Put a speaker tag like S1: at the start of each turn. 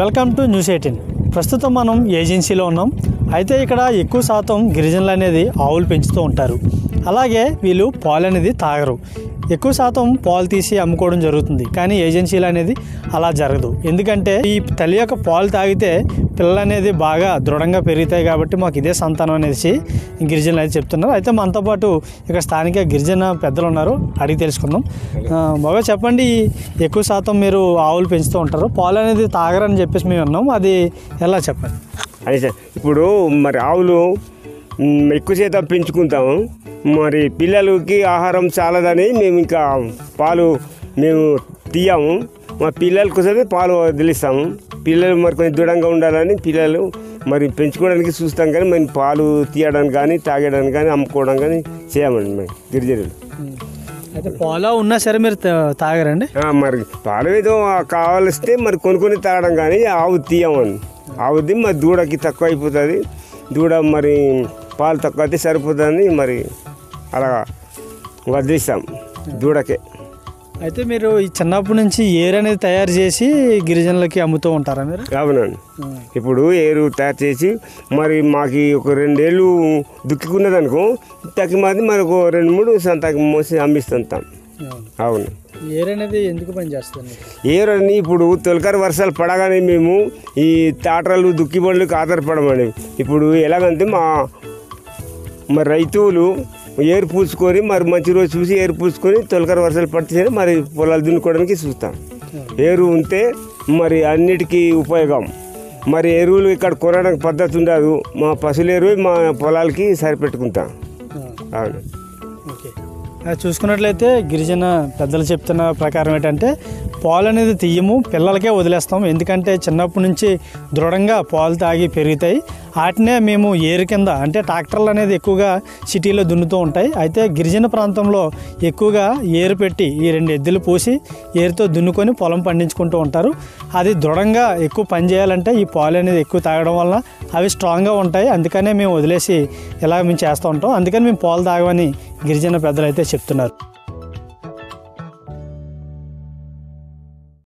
S1: welcome to news eighteen ప్రస్తుతం మనం ఏజెన్సీలో ఉన్నాం అయితే ఇక్కడ ఎక్కువ శాతం గిరిజనులు అనేది ఆవులు పెంచుతూ ఉంటారు అలాగే వీళ్ళు పాలు అనేది తాగరు ఎక్కువ శాతం పాలు తీసి అమ్ముకోవడం జరుగుతుంది కానీ ఏజెన్సీలు అనేది అలా జరగదు ఎందుకంటే ఈ తల్లి యొక్క పాలు తాగితే పిల్లలు అనేది బాగా దృఢంగా పెరుగుతాయి కాబట్టి మాకు ఇదే సంతానం అనేసి గిరిజనులు అయితే చెప్తున్నారు అయితే మనతో పాటు ఇక్కడ స్థానిక గిరిజన పెద్దలు ఉన్నారు అడిగి తెలుసుకుందాం ఆ, బాగా చెప్పండి ఎక్కువ శాతం మీరు ఆవులు పెంచుతూ ఉంటారు పాలు అనేది తాగరని చెప్పేసి మేము విన్నాం అది ఎలా చెప్పండి
S2: అదే సార్ ఇప్పుడు మరి ఆవులు మ్, ఎక్కువ శాతం పెంచుకుంటాము మరి పిల్లలకి ఆహారం చాలదని మేము ఇంకా పాలు మేము తీయము మా పిల్లల కోసమే పాలు వదిలిస్తాము పిల్లలు మరి కొంచెం దృఢంగా ఉండాలని పిల్లలు మరి పెంచుకోవడానికి చూస్తాం కానీ మేము పాలు తీయడానికి కానీ తాగడానికి కానీ అమ్ముకోవడం కానీ చేయమండి మేము గిరిజనులు
S1: అయితే పాలు ఉన్నా సరే మీరు తా- తాగరండి
S2: ఆ, మరి పాలు ఏదో కావాలిస్తే మరి కొనుక్కొని తాగడం కానీ ఆవు తీయమని ఆవుది మరి దూడకి తక్కువ అయిపోతుంది దూడ మరి పాలు తక్కువ అయితే సరిపోతుందని మరి అలా వదిలిస్తాం దూడకే
S1: అయితే మీరు ఈ చిన్నప్పటి నుంచి ఏర్ అనేది తయారు చేసి గిరిజనులకి అమ్ముతూ ఉంటారా మీరు
S2: అవునండి ఇప్పుడు ఏరు తయారు చేసి మరి మాకు ఒక రెండేళ్ళు దుక్కున్నది అనుకో తక్కి మాది మరి ఒక రెండు మూడు సంతకి మోసి అమ్మిస్తుంటాం అవును
S1: ఏర్ అనేది ఎందుకు పని చేస్తుంది
S2: ఏరని ఇప్పుడు తొలకరి వర్షాలు పడగానే మేము ఈ తాటలు దుక్కి బండ్లకు ఆధారపడమండి ఇప్పుడు ఎలాగంటే మా మరి రైతులు ఏరు పూసుకొని మరి మంచి రోజు చూసి ఏరు పూసుకొని తొలకరి వర్షాలు పడితే మరి పొలాలు దున్నుకోవడానికి చూస్తాం ఏరు ఉంటే మరి అన్నిటికీ ఉపయోగం మరి ఎరువులు ఇక్కడ కొనడానికి పద్ధతి ఉండదు మా పశువుల ఎరువు మా పొలాలకి సరిపెట్టుకుంటాం అవును
S1: ఓకే అది చూసుకున్నట్లయితే గిరిజన పెద్దలు చెప్తున్న ప్రకారం ఏంటంటే పాలు అనేది తీయము పిల్లలకే వదిలేస్తాం ఎందుకంటే చిన్నప్పటి నుంచి దృఢంగా పాలు తాగి పెరుగుతాయి వాటినే మేము ఏరు కింద అంటే ట్రాక్టర్లు అనేది ఎక్కువగా సిటీలో దున్నుతూ ఉంటాయి అయితే గిరిజన ప్రాంతంలో ఎక్కువగా ఏరు పెట్టి ఈ రెండు ఎద్దులు పోసి ఏరుతో దున్నుకొని పొలం పండించుకుంటూ ఉంటారు అది దృఢంగా ఎక్కువ పని చేయాలంటే ఈ పాలు అనేది ఎక్కువ తాగడం వల్ల అవి స్ట్రాంగ్గా ఉంటాయి అందుకనే మేము వదిలేసి ఇలా మేము చేస్తూ ఉంటాం అందుకని మేము పాలు తాగమని గిరిజన పెద్దలు అయితే చెప్తున్నారు